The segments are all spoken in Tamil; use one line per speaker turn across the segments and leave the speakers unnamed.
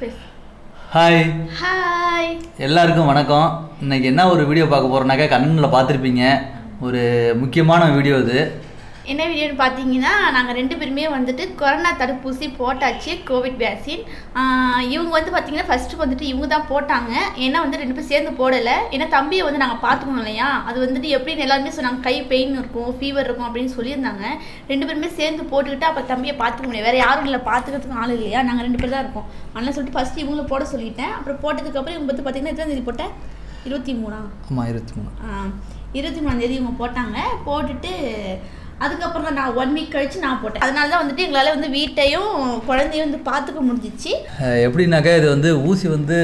பேசு
ஹாய்
ஹாய்
எல்லாருக்கும் வணக்கம் இன்னைக்கு என்ன ஒரு வீடியோ பார்க்க போகிறோம்னாக்கா கண்ணனில் பார்த்துருப்பீங்க ஒரு முக்கியமான வீடியோ இது
என்ன வீடியோன்னு பார்த்தீங்கன்னா நாங்கள் ரெண்டு பேருமே வந்துட்டு கொரோனா தடுப்பூசி போட்டாச்சு கோவிட் வேக்சின் இவங்க வந்து பார்த்தீங்கன்னா ஃபஸ்ட்டு வந்துட்டு இவங்க தான் போட்டாங்க ஏன்னா வந்து ரெண்டு பேரும் சேர்ந்து போடலை ஏன்னா தம்பியை வந்து நாங்கள் பார்த்துக்கணும் இல்லையா அது வந்துட்டு எப்படின்னு எல்லாருமே சொன்னாங்க கை பெயின் இருக்கும் ஃபீவர் இருக்கும் அப்படின்னு சொல்லியிருந்தாங்க ரெண்டு பேருமே சேர்ந்து போட்டுக்கிட்டு அப்போ தம்பியை பார்த்துக்க முடியாது வேறு யாரும் இல்லை பார்த்துக்கிறதுக்கு ஆள் இல்லையா நாங்கள் ரெண்டு பேர் தான் இருக்கோம் அதனால சொல்லிட்டு ஃபஸ்ட்டு இவங்கள போட சொல்லிட்டேன் அப்புறம் போட்டதுக்கப்புறம் இவங்க வந்து பார்த்தீங்கன்னா எத்தனை தேதி போட்டேன் இருபத்தி மூணா
ஆமாம் இருபத்தி மூணு
ஆ, இருபத்தி மூணாந்தேதி இவங்க போட்டாங்க போட்டுட்டு அதுக்கப்புறம் தான் நான் ஒன் வீக் கழிச்சு நான் போட்டேன் அதனால தான் வந்துட்டு எங்களால் வந்து வீட்டையும் குழந்தையும் வந்து பார்த்துக்க முடிஞ்சிச்சு
அஹ் எப்படின்னாக்கா இது வந்து ஊசி வந்து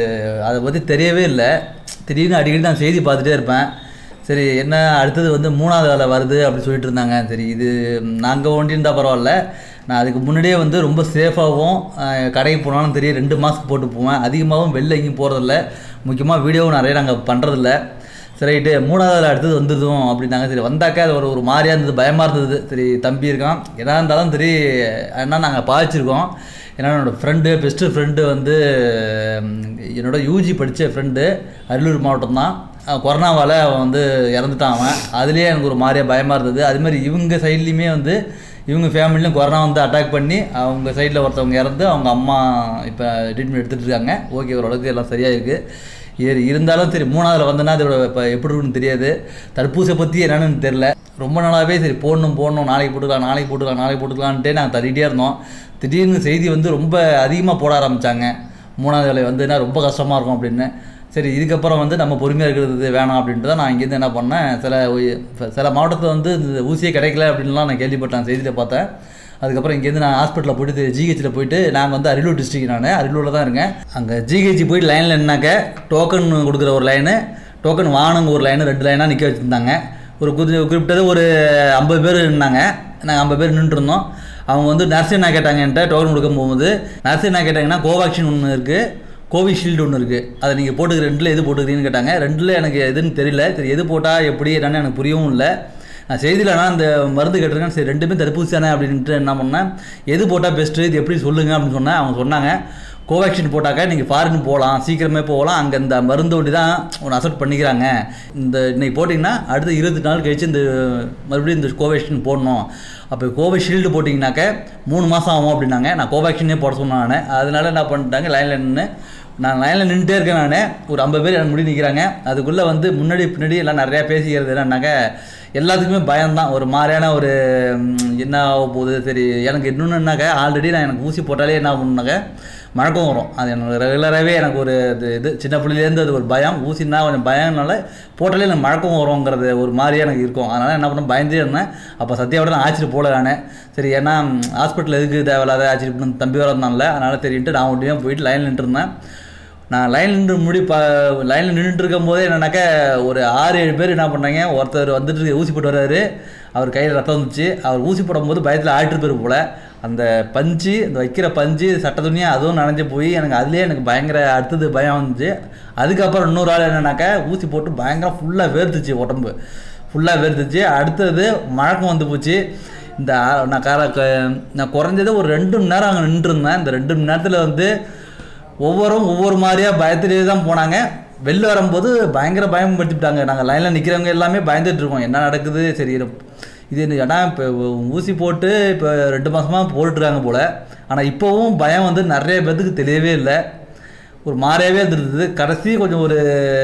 அதை பற்றி தெரியவே இல்லை திடீர்னு அடிக்கடி நான் செய்தி பார்த்துட்டே இருப்பேன் சரி என்ன அடுத்தது வந்து மூணாவது வேலை வருது அப்படின்னு சொல்லிட்டு இருந்தாங்க சரி இது நாங்கள் ஒண்டியிருந்தா பரவாயில்ல நான் அதுக்கு முன்னாடியே வந்து ரொம்ப சேஃபாகவும் கடைக்கு போனாலும் தெரியும் ரெண்டு மாஸ்க் போட்டு போவேன் அதிகமாகவும் வெளில எங்கேயும் போகிறதில்ல முக்கியமாக வீடியோவும் நிறைய நாங்கள் பண்ணுறதில்ல சரி ரைட்டு மூணாவது வேலை அடுத்தது வந்துடும் அப்படின்னாங்க சரி வந்தாக்கா அது ஒரு ஒரு மாதிரியாக இருந்தது பயமாக இருந்தது சரி தம்பி இருக்கான் எதா இருந்தாலும் சரி என்ன நாங்கள் பாதிச்சிருக்கோம் ஏன்னா என்னோடய ஃப்ரெண்டு பெஸ்ட்டு ஃப்ரெண்டு வந்து ம், என்னோட யூஜி படித்த ஃப்ரெண்டு அரியலூர் மாவட்டம் தான் கொரோனாவால் அவன் வந்து இறந்துட்டான் அவன் அதுலேயே எனக்கு ஒரு மாதிரியாக பயமாக இருந்தது அதுமாதிரி இவங்க சைட்லேயுமே வந்து இவங்க ஃபேமிலியும் கொரோனா வந்து அட்டாக் பண்ணி அவங்க சைடில் ஒருத்தவங்க இறந்து அவங்க அம்மா இப்போ ட்ரீட்மெண்ட் எடுத்துகிட்டு இருக்காங்க ஓகே ஓரளவுக்கு எல்லாம் சரியாக இருக்குது ஏறி இருந்தாலும் சரி மூணாவதுல வந்தேன்னா அதோட இப்போ எப்படி இருக்குன்னு தெரியாது தடுப்பூசியை பற்றி என்னன்னு தெரில ரொம்ப நாளாகவே சரி போடணும் போடணும் நாளைக்கு போட்டுக்கலாம் நாளைக்கு போட்டுக்கலாம் நாளைக்கு போட்டுக்கலான்ட்டே நாங்கள் தள்ளிட்டே இருந்தோம் திடீர்னு செய்தி வந்து ரொம்ப அதிகமாக போட ஆரம்பித்தாங்க மூணாவது வேலை வந்துன்னா ரொம்ப கஷ்டமாக இருக்கும் அப்படின்னு சரி இதுக்கப்புறம் வந்து நம்ம பொறுமையாக இருக்கிறது வேணாம் அப்படின்ட்டு தான் நான் இங்கேருந்து என்ன பண்ணேன் சில உய- சில மாவட்டத்தில் வந்து இந்த ஊசியே கிடைக்கல அப்படின்லாம் நான் கேள்விப்பட்டேன் செய்தியில் பார்த்தேன் அதுக்கப்புறம் இங்கேருந்து நான் ஹாஸ்பிட்டலில் போயிட்டு ஜிஹெச்சில் போயிட்டு நாங்கள் வந்து அரியலூர் டிஸ்ட்ரிக்ட் நான் அரியலூரில் தான் இருக்கேன் அங்கே ஜிஹெச் போயிட்டு லைனில் நின்னாக்க டோக்கன் கொடுக்குற ஒரு லைனு டோக்கன் வாங்கணுங்க ஒரு லைனு ரெண்டு லைனாக நிற்க வச்சுருந்தாங்க ஒரு குறி குறிப்பிட்டது ஒரு ஐம்பது பேர் நின்னாங்க நாங்கள் ஐம்பது பேர் நின்றுட்டு இருந்தோம் அவங்க வந்து நர்ஸ் என்ன கேட்டாங்க என்கிட்ட டோக்கன் கொடுக்க போகும்போது நர்ஸ் என்ன கேட்டாங்கன்னா கோவேக்சின் ஒன்று இருக்குது கோவிஷீல்டு ஒன்று இருக்குது அதை நீங்கள் போட்டுக்க ரெண்டில் எது போட்டுக்கிறீங்கன்னு கேட்டாங்க ரெண்டில் எனக்கு எதுன்னு தெரியல சரி எது போட்டால் எப்படி என்னன்னு எனக்கு புரியவும் இல்லை நான் செய்தியில் ஆனால் அந்த மருந்து கேட்டிருக்கேன் சரி ரெண்டுமே தடுப்பூசி தானே அப்படின்ட்டு என்ன பண்ணேன் எது போட்டால் பெஸ்ட்டு இது எப்படி சொல்லுங்கள் அப்படின்னு சொன்னேன் அவங்க சொன்னாங்க கோவேக்சின் போட்டாக்கா நீங்கள் ஃபாரின் போகலாம் சீக்கிரமே போகலாம் அங்கே இந்த மருந்து ஒட்டி தான் ஒன்று அசெப்ட் பண்ணிக்கிறாங்க இந்த இன்னைக்கு போட்டிங்கன்னா அடுத்த இருபத்தி நாள் கழிச்சு இந்த மறுபடியும் இந்த கோவேக்சின் போடணும் அப்போ கோவிஷீல்டு போட்டிங்கனாக்க மூணு மாதம் ஆகும் அப்படின்னாங்க நான் கோவேக்சினே போட சொன்னேன் நான் அதனால என்ன பண்ணிட்டாங்க லைனில் நின்று நான் லைனில் நின்றுட்டே இருக்கேன் நான் ஒரு ஐம்பது பேர் எனக்கு முடி நிற்கிறாங்க அதுக்குள்ளே வந்து முன்னாடி பின்னாடி எல்லாம் நிறையா பேசிக்கிறது என்னன்னாக்க எல்லாத்துக்குமே பயம்தான் ஒரு மாதிரியான ஒரு ம், என்ன ஆக போகுது சரி எனக்கு இன்னொன்றுனாக்க ஆல்ரெடி நான் எனக்கு ஊசி போட்டாலே என்ன ஆகும்னாக்க மழக்கம் வரும் அது எனக்கு ரெகுலராகவே எனக்கு ஒரு இது இது சின்ன பிள்ளையிலேருந்து அது ஒரு பயம் ஊசினா கொஞ்சம் பயம்னால போட்டாலே எனக்கு மழக்கம் வருங்கிறது ஒரு மாதிரியே எனக்கு இருக்கும் அதனால் என்ன பண்ண பயந்தே இருந்தேன் அப்போ சத்யாவோட நான் ஆச்சரிய போல நான் சரி ஏன்னா ஹாஸ்பிட்டல் எதுக்கு தேவையில்லாத ஆச்சரிய பண்ணு தம்பி வர இருந்தான்ல அதனால் தெரிஞ்சுட்டு நான் ஒன்றியே போயிட்டு லைனில் நின்றுருந்தேன் நான் லைன் நின்று முடி ப லைனில் நின்றுட்டு இருக்கும் போதே என்னன்னாக்கா ஒரு ஆறு ஏழு பேர் என்ன பண்ணாங்க ஒருத்தர் வந்துட்டு ஊசி போட்டு வர்றாரு அவர் கையில் ரத்தம் வந்துச்சு அவர் ஊசி போடும்போது பயத்தில் ஆட்டு பேர் போல் அந்த பஞ்சு இந்த வைக்கிற பஞ்சு சட்ட துணியாக அதுவும் நனைஞ்சு போய் எனக்கு அதுலேயே எனக்கு பயங்கர அடுத்தது பயம் வந்துச்சு அதுக்கப்புறம் இன்னொரு ஆள் என்னன்னாக்கா ஊசி போட்டு பயங்கரம் ஃபுல்லாக வேர்த்துச்சு உடம்பு ஃபுல்லாக வேர்த்துச்சு அடுத்தது மழக்கம் வந்து போச்சு இந்த ஆ- நான் கார க- நான் குறைஞ்சது ஒரு ரெண்டு மணி நேரம் அங்கே நின்றுருந்தேன் இந்த ரெண்டு மணி நேரத்தில் வந்து ஒவ்வொரும் ஒவ்வொரு மாதிரியாக பயத்திலே தான் போனாங்க வெளில வரும்போது பயங்கர பயம் படுத்திட்டாங்க நாங்கள் லைனில் நிற்கிறவங்க எல்லாமே பயந்துட்டு இருக்கோம் என்ன நடக்குது சரி இரு- இது என்ன- ஏன்னா இப்போ ஊசி போட்டு இப்போ ரெண்டு மாதமாக போட்டுருக்காங்க போல் ஆனால் இப்போவும் பயம் வந்து நிறைய பேர்த்துக்கு தெரியவே இல்லை ஒரு மாறியாவே இருந்தது கடைசி கொஞ்சம் ஒரு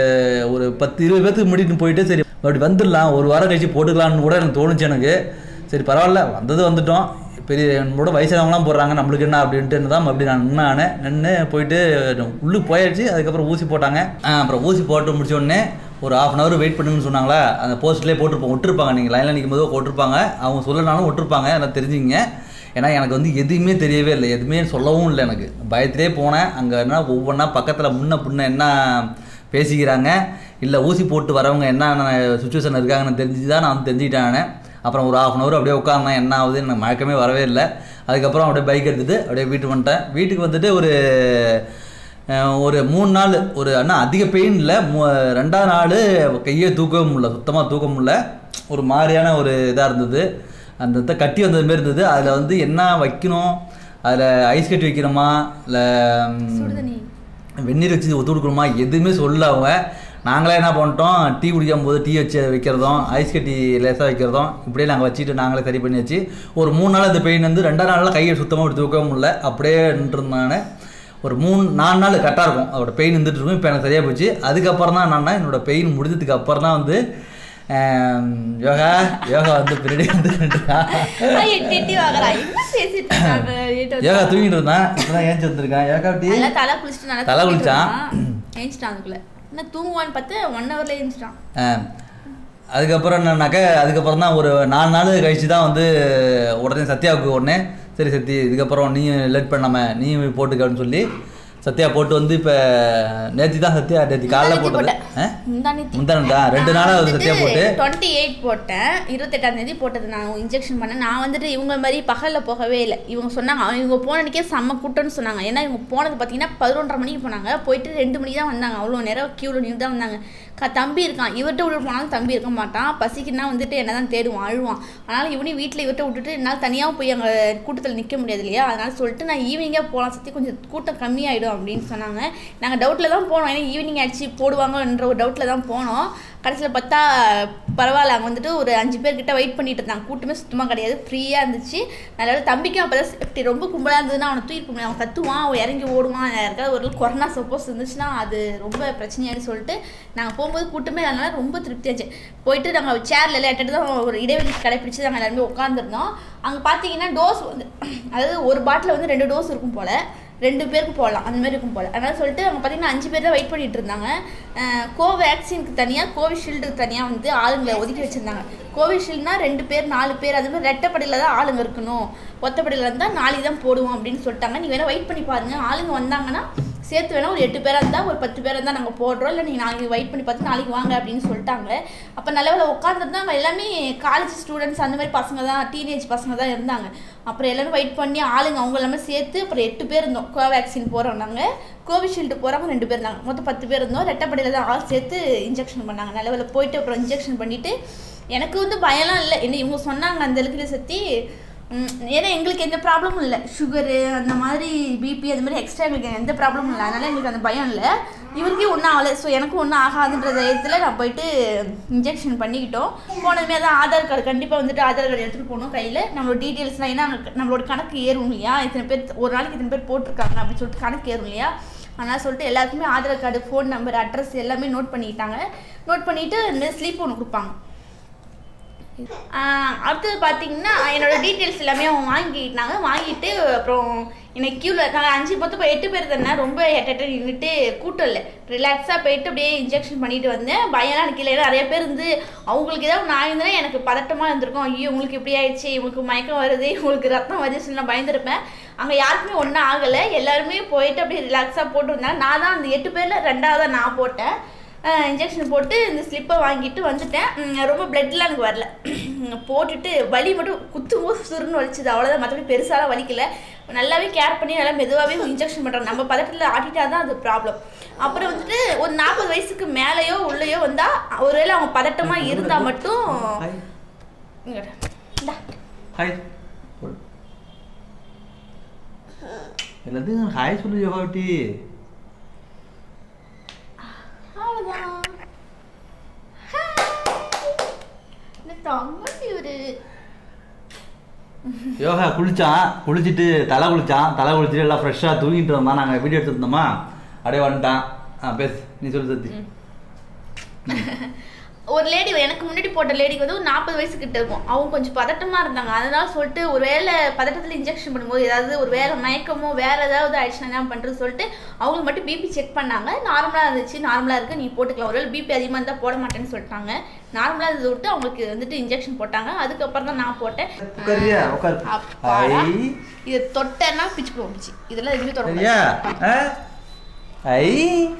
ஒரு பத்து இருபது பேர்த்துக்கு முடிட்டு போயிட்டு சரி அப்படி வந்துடலாம் ஒரு வாரம் கழிச்சு போட்டுக்கலாம்னு கூட எனக்கு தோணுச்சு எனக்கு சரி பரவாயில்ல வந்தது வந்துட்டோம் பெரிய என்னோட வயசானவங்களாம் போடுறாங்க நம்மளுக்கு என்ன அப்படின்ட்டு தான் அப்படி நான் நின்னானே நின்று போயிட்டு உள்ளுக்கு போயாச்சு அதுக்கப்புறம் ஊசி போட்டாங்க ஆ, அப்புறம் ஊசி போட்டு முடிச்ச உடனே ஒரு ஆஃப் அன் ஹவர் வெயிட் பண்ணுங்கன்னு சொன்னாங்களா அந்த போஸ்ட்லேயே போட்டிருப்போம் விட்டுருப்பாங்க நீங்கள் லைனில் நிற்கும் போது விட்டுருப்பாங்க அவங்க சொல்லனாலும் விட்டுருப்பாங்க எனக்கு தெரிஞ்சுங்க ஏன்னா எனக்கு வந்து எதுவுமே தெரியவே இல்லை எதுவுமே சொல்லவும் இல்லை எனக்கு பயத்திலே போனேன் அங்கே என்ன ஒவ்வொன்றா பக்கத்தில் முன்ன பின்ன என்ன பேசிக்கிறாங்க இல்லை ஊசி போட்டு வரவங்க என்ன சுச்சுவேஷன் இருக்காங்கன்னு தெரிஞ்சு தான் நான் வந்து தெரிஞ்சுக்கிட்டேன் நானு. அப்புறம் ஒரு ஆஃப் அன் ஹவர் அப்படியே உட்காந்தேன் என்ன ஆகுது எனக்கு மயக்கமே வரவே இல்லை அதுக்கப்புறம் அப்படியே பைக் எடுத்துகிட்டு அப்படியே வீட்டுக்கு வந்துட்டேன் வீட்டுக்கு வந்துட்டு ஒரு அஹ், ஒரு மூணு நாள் ஒரு அண்ணா அதிக பெயின் இல்லை மூ ரெண்டாவது நாள் கையே தூக்கவும் முடியல சுத்தமாக தூக்க முடியல ஒரு மாதிரியான ஒரு இதாக இருந்தது அந்த இதை கட்டி வந்தது மாரி இருந்தது அதில் வந்து என்ன வைக்கணும் அதில் ஐஸ் கட்டி வைக்கிறோமா இல்லை
சுடுதண்ணி
வெந்நீர் வச்சு ஒத்து கொடுக்கணுமா எதுவுமே சொல்ல அவங்க நாங்களே என்ன பண்ணிட்டோம் டீ குடிக்கும் போது டீ வச்சு வைக்கிறதும் ஐஸ் கட்டி லேசாக வைக்கிறதும் இப்படியே நாங்கள் வச்சுட்டு நாங்களே சரி பண்ணி வச்சு ஒரு மூணு நாள் அந்த பெயின் வந்து ரெண்டாம் நாளில் கையை சுத்தமாக எடுத்து வைக்கவும் முடியல அப்படியே நின்றுருந்தானே ஒரு மூணு நாலு நாள் கரெக்டாக இருக்கும் அதோட பெயின் இருந்துட்டு இருக்கும் இப்போ எனக்கு சரியாக போச்சு அதுக்கப்புறம் தான் என்னன்னா என்னோட பெயின் முடிஞ்சதுக்கு அப்புறம் தான் வந்து ஆம், யோகா யோகா வந்து பின்னாடி வந்து நின்றுட்டா.
ஆ, எட்டி எட்டி வாங்குறா என்ன பேசிட்டு இருக்காங்க வீட்டு வந்து.
யோகா தூங்கிட்டு இருந்தான் இப்போ தான் ஏஞ்சி வந்திருக்கான் யோகா அப்படி
நல்லா தலை குளிச்சுட்டு நல்லா
தலை
தூங்கிட்டு
குளிச்சான்.
இருந்தான். ஏஞ்சிட்டான் அதுக்குள்ள என்ன தூங்குவான்னு பார்த்து ஒன் ஹவர்ல ஏஞ்சிட்டான்
ஆ. அதுக்கப்புறம் என்னன்னாக்க அதுக்கப்புறம் தான் ஒரு நாலு நாள் கழிச்சு தான் வந்து உடனே சத்யாவுக்கு உடனே சரி சத்தி இதுக்கப்புறம் நீ லேட் பண்ணாம நீ போட்டுக்க அப்படின்னு சொல்லி சத்யா போட்டு வந்து இப்போ நேத்தி தான் சத்யா நேத்தி காலைல
முந்தானேத்தி
போட்டது
போட்டேன். முந்தானேத்தி.
முந்தானதா ரெண்டு நாளாக வந்து சத்யா போட்டு
டுவெண்ட்டி எயிட் போட்டேன் இருபத்தெட்டாம் தேதி போட்டது நான் இன்ஜெக்ஷன் பண்ணேன் நான் வந்துட்டு இவங்க மாதிரி பகலில் போகவே இல்லை இவங்க சொன்னாங்க அவங்க இவங்க போன அன்னைக்கே செம்ம கூட்டம்னு சொன்னாங்க ஏன்னா இவங்க போனது பார்த்தீங்கன்னா பதினொன்றரை மணிக்கு போனாங்க போயிட்டு ரெண்டு மணிக்கு தான் வந்தாங்க அவ்வளோ நேரம் க்யூவில் நின்று தான் வந்தாங்க க தம்பி இருக்கான் இவர்கிட்ட விட்டு போனாலும் தம்பி இருக்க மாட்டான் பசிக்குன்னா வந்துட்டு என்ன தான் தேடுவான் அழுவான் அதனால் இவனையும் வீட்டில் இவர்கிட்ட விட்டுட்டு என்னால் தனியாக போய் அங்கே கூட்டத்தில் நிற்க முடியாது இல்லையா அதனால சொல்லிட்டு நான் ஈவினிங்காக போகலாம் சத்தி கொஞ்சம் கூட்டம் கம்மியாயிடும் அப்படின்னு சொன்னாங்க நாங்கள் டவுட்டில் தான் போனோம் ஏன்னா ஈவினிங் ஆச்சு போடுவாங்கன்ற ஒரு டவுட்டில் தான் போனோம் கடைசியில் பார்த்தா பரவாயில்ல அங்கே வந்துட்டு ஒரு அஞ்சு பேர் கிட்ட வெயிட் பண்ணிட்டு இருந்தாங்க கூட்டமே சுத்தமாக கிடையாது ஃப்ரீயாக இருந்துச்சு நல்ல தம்பிக்கும் அப்போ தான் சேஃப்டி ரொம்ப கும்பலாக இருந்ததுன்னா அவனை தூக்கிட்டு போக முடியாது அவன் கத்துவான் அவன் இறங்கி ஓடுவான் யாருக்காவது ஒரு கொரோனா சப்போஸ் இருந்துச்சுன்னா அது ரொம்ப பிரச்சனையானு சொல்லிட்டு நாங்கள் போகும்போது கூட்டமே அதனால ரொம்ப திருப்தியாச்சு போயிட்டு நாங்கள் சேர்ல லேட்டட்டு தான் ஒரு இடைவெளி கடைப்பிடிச்சு நாங்கள் எல்லாருமே உட்காந்துருந்தோம் அங்கே பார்த்தீங்கன்னா டோஸ் வந்து அதாவது ஒரு பாட்டில் வந்து ரெண்டு டோஸ் இருக்கும் போல் ரெண்டு பேருக்கு போடலாம் அந்த மாதிரி இருக்கும் போல் அதனால் சொல்லிட்டு அவங்க பார்த்தீங்கன்னா அஞ்சு பேர் தான் வெயிட் பண்ணிட்டு இருந்தாங்க அஹ் கோவேக்சினுக்கு தனியாக கோவிஷீல்டுக்கு தனியாக வந்து ஆளுங்களை ஒதுக்கி வச்சுருந்தாங்க கோவிஷீல்டுனா ரெண்டு பேர் நாலு பேர் அது மாதிரி ரெட்டப்படையில் தான் ஆளுங்க இருக்கணும் ஒத்தப்படையில் இருந்தால் நாளைக்கு தான் போடுவோம் அப்படின்னு சொல்லிட்டாங்க நீங்கள் வேணால் வெயிட் பண்ணி பாருங்கள் ஆளுங்க வந்தாங்கன்னா சேர்த்து வேணால் ஒரு எட்டு பேராக இருந்தால் ஒரு பத்து பேராக இருந்தால் நாங்கள் போடுறோம் இல்லை நீங்கள் நாளைக்கு வெயிட் பண்ணி பார்த்து நாளைக்கு வாங்க அப்படின்னு சொல்லிட்டாங்க அப்போ நல்ல வேலை உட்காந்துருந்தா அவங்க எல்லாமே காலேஜ் ஸ்டூடெண்ட்ஸ் அந்த மாதிரி பசங்க தான் டீனேஜ் பசங்க தான் இருந்தாங்க அப்புறம் எல்லாரும் வெயிட் பண்ணி ஆளுங்க அவங்க எல்லாமே சேர்த்து அப்புறம் எட்டு பேர் இருந்தோம் கோவேக்சின் போகிறோம் நாங்கள் கோவிஷீல்டு போகிறவங்க ரெண்டு பேர் இருந்தாங்க மொத்தம் பத்து பேர் இருந்தோம் ரெட்டப்படையில் தான் ஆள் சேர்த்து இன்ஜெக்ஷன் பண்ணாங்க நல்ல வேலை போயிட்டு அப்புறம் இன்ஜெக்ஷன் பண்ணிவிட்டு எனக்கு வந்து பயம்லாம் இல்லை என்ன இவங்க சொன்னாங்க அந்த இலக்கில சத்தி ம், ஏன்னா எங்களுக்கு எந்த ப்ராப்ளமும் இல்லை சுகரு அந்த மாதிரி பிபி அந்த மாதிரி எக்ஸ்ட்ரா எங்களுக்கு எந்த ப்ராப்ளமும் இல்லை அதனால எங்களுக்கு அந்த பயம் இல்லை இவருக்கே ஒன்றும் ஆகலை ஸோ எனக்கும் ஒன்றும் ஆகாதுன்ற தைரியத்தில் நான் போயிட்டு இன்ஜெக்ஷன் பண்ணிக்கிட்டோம் போனதுமே தான் ஆதார் கார்டு கண்டிப்பாக வந்துட்டு ஆதார் கார்டு எடுத்துகிட்டு போகணும் கையில் நம்மளோட டீட்டெயில்ஸ்லாம் ஏன்னா அங்க நம்மளோட கணக்கு ஏறும் இல்லையா இத்தனை பேர் ஒரு நாளைக்கு இத்தனை பேர் போட்டிருக்காங்க அப்படின்னு சொல்லிட்டு கணக்கு ஏறும் இல்லையா அதனால் சொல்லிட்டு எல்லாருக்குமே Aadhaar card phone number address எல்லாமே நோட் பண்ணிக்கிட்டாங்க நோட் பண்ணிவிட்டு இந்த மாதிரி ஸ்லீப் ஒன்று கொடுப்பாங்க ஆஹ் அடுத்தது பார்த்தீங்கன்னா என்னோட டீட்டெயில்ஸ் எல்லாமே அவங்க வாங்கிட்டாங்க வாங்கிட்டு அப்புறம் எனக்கு க்யூவில் நாங்கள் அஞ்சு பத்து போய் எட்டு பேர் தானே ரொம்ப எட்ட நின்றுட்டு கூட்டம் இல்லை ரிலாக்ஸாக போயிட்டு அப்படியே இன்ஜெக்ஷன் பண்ணிட்டு வந்தேன் பயம்லாம் எனக்கு இல்லை ஏன்னா நிறைய பேர் இருந்து அவங்களுக்கு ஏதாவது நான் இருந்தேன்னா எனக்கு பதட்டமாக இருந்திருக்கும் ஐயோ உங்களுக்கு இப்படி ஆயிடுச்சு இவங்களுக்கு மயக்கம் வருது இவங்களுக்கு ரத்தம் வருது சொல்லி நான் பயந்துருப்பேன் அங்கே யாருக்குமே ஒன்றும் ஆகலை எல்லாருமே போயிட்டு அப்படியே ரிலாக்ஸாக போட்டு வந்தாங்க நான் தான் அந்த எட்டு பேரில் ரெண்டாவதாக நான் போட்டேன் இன்ஜெக்ஷன் போட்டு இந்த ஸ்லிப்பை வாங்கிட்டு வந்துட்டேன் உம், ரொம்ப பிளட்லாம் எனக்கு வரல போட்டுட்டு வலி மட்டும் குத்தும் போது சுருன்னு வலிச்சுது அவ்வளோதான் மற்றபடி பெருசாலாம் வலிக்கல நல்லாவே கேர் பண்ணி நல்லா மெதுவாகவே இன்ஜெக்ஷன் பண்ணுறாங்க நம்ம பதட்டத்தில் ஆட்டிட்டா தான் அது ப்ராப்ளம் அப்புறம் வந்துட்டு ஒரு நாற்பது வயசுக்கு மேலேயோ உள்ளேயோ வந்தால் ஒருவேளை அவங்க பதட்டமாக இருந்தால் மட்டும்
ஹாய்
இங்க, இந்தா.
ஹாய் எல்லாத்தையும் ஹாய் சொல்லு யோகா குட்டி
அவ்வளோதான் இந்த தங்கச்சி ஒரு
யோகா குளிச்சான் குளிச்சுட்டு தலை குளிச்சான் தலை குளிச்சுட்டு எல்லாம் ஃப்ரெஷ்ஷாக தூங்கிட்டு வந்தான் நாங்கள் வீடியோ எடுத்துருந்தோமா அப்படியே வந்துட்டான் ஆ பேசு நீ சொல்லு சத்தி
ஒரு லேடி எனக்கு முன்னாடி போட்ட லேடிக்கு வந்து ஒரு நாற்பது வயசு கிட்ட இருக்கும் அவங்க கொஞ்சம் பதட்டமா இருந்தாங்க அதனால சொல்லிட்டு ஒரு வேளை பதட்டத்தில் இன்ஜெக்ஷன் பண்ணும்போது ஏதாவது ஒரு வேற மயக்கமோ வேற ஏதாவது ஆயிடுச்சுன்னா என்ன பண்றது சொல்லிட்டு அவங்களுக்கு மட்டும் பிபி செக் பண்ணாங்க நார்மலா இருந்துச்சு நார்மலா இருக்கு நீ போட்டுக்கலாம் ஒருவேளை பிபி அதிகமாக இருந்தால் போட மாட்டேன்னு சொல்லிட்டாங்க நார்மலா இருந்ததை விட்டு அவங்களுக்கு வந்துட்டு இன்ஜெக்ஷன் போட்டாங்க அதுக்கப்புறம் தான் நான் போட்டேன்
உட்காரியா உட்காரு
அப்பாடா.
ஐ
இது தொட்டேன்னா பிச்சு போச்சு இதெல்லாம் எதுவுமே தொட
சரியா ஆ? ஐ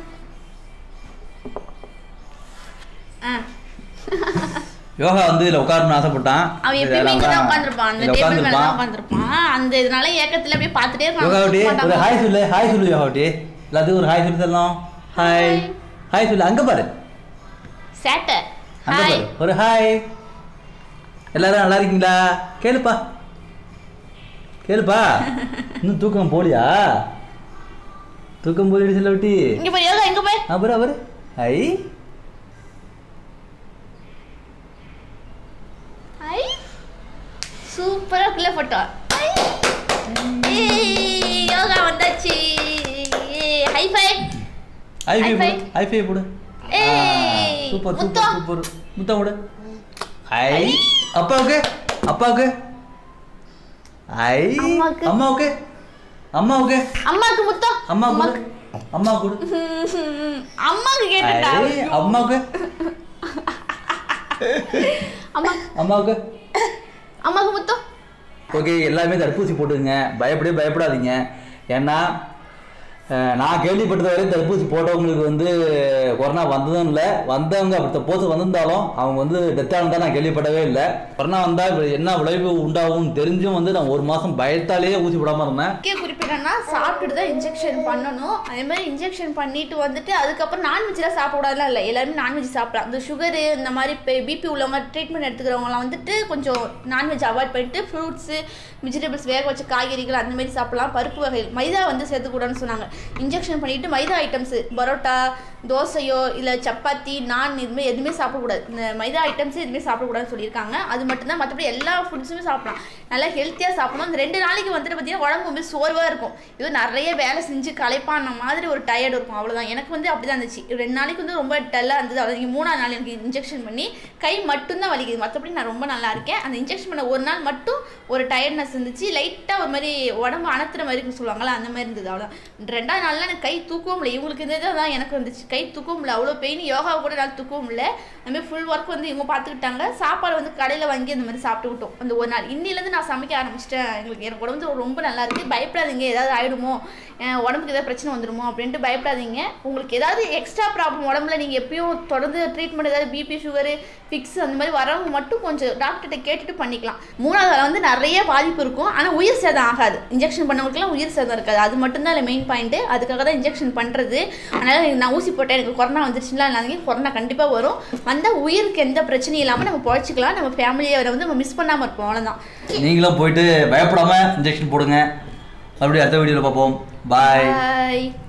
ஆ
யோகா வந்து இதில் உட்காரணும்னு ஆசைப்பட்டான்
அவன்
சரி,
எப்பயுமே இங்க தான்
அதான்
உட்காந்துருப்பான் அந்த
இதுல
டேபிள் மேல தான்
உட்கார்ந்திருப்பான்.
உட்காந்துருப்பான் அந்த இதனால ஏக்கத்துல அப்படியே பார்த்துட்டே
யோகா குட்டி
இருப்பான்
ஒரு ஹாய் சொல்லு ஹாய் சொல்லு யோகா குட்டி எல்லாத்துக்கும் ஒரு ஹாய் சொல்லி தரலாம் ஹாய்
Hi.
ஹாய் சொல்லு அங்க பாரு
சேட்டை
அங்க
ஹாய்
பாரு ஒரு ஹாய் எல்லாரும் நல்லா இருக்கீங்களா கேளுப்பா கேளுப்பா இன்னும் தூக்கம் போலியா தூக்கம் போலிடு செல்ல விட்டி
இங்க போய் யோகா எங்க போய்
அப்புறம் அவர் ஐ
ஐ சூப்பரா கிள்ள போட்டோ ஐ. ஏய், யோகா வந்தாச்சு high five
high five
High
போடு
five.
ஐ ஃபை போடு
ஏய்,
சூப்பர்
முத்தம்.
சூப்பர் சூப்பர் முத்தம் போடு ஐ அப்பாவுக்கு அப்பாவுக்கு ஐ
அம்மாவுக்கு.
அம்மாவுக்கு அம்மாவுக்கு
அம்மாக்கு முத்தம்
அம்மா கொடு அம்மா கொடு
அம்மாக்கு கேட்டுட்டா
ஐ அம்மாவுக்கு
அம்மா
அம்மாவுக்கு
அம்மாக்கு முத்தம்
ஓகே எல்லாமே தடுப்பூசி போட்டுங்க பயப்படவே பயப்படாதீங்க ஏன்னா அஹ், நான் கேள்விப்பட்டது வரை தடுப்பூசி போட்டவங்களுக்கு வந்து கொரோனா வந்ததும் இல்லை வந்தவங்க அப்படி போது வந்திருந்தாலும் அவங்க வந்து டெத் ஆனதா நான் கேள்விப்படவே இல்லை கொரோனா வந்தால் இப்ப என்ன விளைவு உண்டாகும் தெரிஞ்சும் வந்து நான் ஒரு மாதம் பயத்தாலேயே ஊசி போடாமல் இருந்தேன்
முக்கிய குறிப்பிடனா சாப்பிட்டுட்டு தான் இன்ஜெக்ஷன் பண்ணணும் அதே மாதிரி இன்ஜெக்ஷன் பண்ணிட்டு வந்துட்டு அதுக்கப்புறம் நான்வெஜ்லாம் சாப்பிடக்கூடாதுலாம் இல்லை எல்லாருமே நான்வெஜ் சாப்பிடலாம் இந்த சுகரு இந்த மாதிரி இப்போ பிபி உள்ளவங்க ட்ரீட்மெண்ட் எடுத்துக்கிறவங்கலாம் வந்துட்டு கொஞ்சம் நான்வெஜ் அவாய்ட் பண்ணிட்டு ஃப்ரூட்ஸு வெஜிடபிள்ஸ் வேக வச்ச காய்கறிகள் அந்த மாதிரி சாப்பிடலாம் பருப்பு வகைகள் மைதா வந்து சேர்த்துக்கூடாதுன்னு சொன்னாங்க இன்ஜெக்ஷன் பண்ணிட்டு மைதா ஐட்டம்ஸ் பரோட்டா தோசையோ இல்லை சப்பாத்தி நான் இதுமாதிரி எதுவுமே சாப்பிடக்கூடாது இந்த மைதா ஐட்டம்ஸ் எதுவுமே சாப்பிடக்கூடாதுன்னு சொல்லியிருக்காங்க அது மட்டும்தான் மற்றபடி எல்லா ஃபுட்ஸுமே சாப்பிடலாம் நல்லா ஹெல்த்தியாக சாப்பிடணும் இந்த ரெண்டு நாளைக்கு வந்துட்டு பார்த்தீங்கன்னா உடம்பு வந்து சோர்வாக இருக்கும் இது நிறைய வேலை செஞ்சு களைப்பான மாதிரி ஒரு டயர்டு இருக்கும் அவ்வளோதான் எனக்கு வந்து அப்படி தான் இருந்துச்சு ரெண்டு நாளைக்கு வந்து ரொம்ப டல்லாக இருந்தது அவ்வளோ மூணாவது நாள் எனக்கு இன்ஜெக்ஷன் பண்ணி கை மட்டும்தான் வலிக்குது மற்றபடி நான் ரொம்ப நல்லா இருக்கேன் அந்த இன்ஜெக்ஷன் பண்ண ஒரு நாள் மட்டும் ஒரு டயர்ட்னஸ் இருந்துச்சு லைட்டாக ஒரு மாதிரி உடம்பு அணத்துற மாதிரி இருக்குன்னு சொல்லுவாங்கல்ல அந்த மாதிரி இருந்தது அவ்வளோ ரெண்டாவது நாளில் எனக்கு கை தூக்கவும் முடியல இவங்களுக்கு இந்த தான் எனக்கு வந்துச்சு கை தூக்கவும் முடியல அவ்வளோ பெயின் யோகாவை கூட நான் தூக்கவும் முடியல அதுமாதிரி ஃபுல் ஒர்க் வந்து இவங்க பார்த்துக்கிட்டாங்க சாப்பாடு வந்து கடையில் வாங்கி அந்த மாதிரி சாப்பிட்டு விட்டோம் அந்த ஒரு நாள் இன்னிலேருந்து நான் சமைக்க ஆரம்பிச்சிட்டேன் எங்களுக்கு எனக்கு உடம்பு வந்து ரொம்ப நல்லா இருக்குது பயப்படாதீங்க ஏதாவது ஆயிடுமோ அஹ் உடம்புக்கு ஏதாவது பிரச்சனை வந்துடுமோ அப்படின்ட்டு பயப்படாதீங்க உங்களுக்கு ஏதாவது எக்ஸ்ட்ரா ப்ராப்ளம் உடம்புல நீங்கள் எப்பயும் தொடர்ந்து ட்ரீட்மெண்ட் ஏதாவது பிபி சுகரு ஃபிக்ஸ் அந்த மாதிரி வரவங்க மட்டும் கொஞ்சம் டாக்டர்கிட்ட கேட்டுட்டு பண்ணிக்கலாம் மூணாவது வேலை வந்து நிறைய பாதிப்பு இருக்கும் ஆனால் உயிர் சேதம் ஆகாது இன்ஜெக்ஷன் பண்ணவங்களுக்குலாம் உயிர் சேதம் இருக்காது அது மட்டும்தான் இல்லை மெயின் பாயிண்ட்டு அதுக்காக தான் இன்ஜெக்ஷன் பண்ணுறது அதனால் நான் ஊசி போட்டேன் எனக்கு கொரோனா வந்துருச்சுலாம் இல்லாதீங்க கொரோனா கண்டிப்பாக வரும் வந்தால் உயிருக்கு எந்த பிரச்சனையும் இல்லாமல் நம்ம பொழைச்சிக்கலாம் நம்ம ஃபேமிலியை வந்து நம்ம மிஸ் பண்ணாமல் இருப்போம் அவ்வளோதான்
நீங்களும் போயிட்டு பயப்படாமல் இன்ஜெக்ஷன் போடுங்க மறுபடியும் அடுத்த வீடியோவில் பார்ப்போம் பாய்
பாய்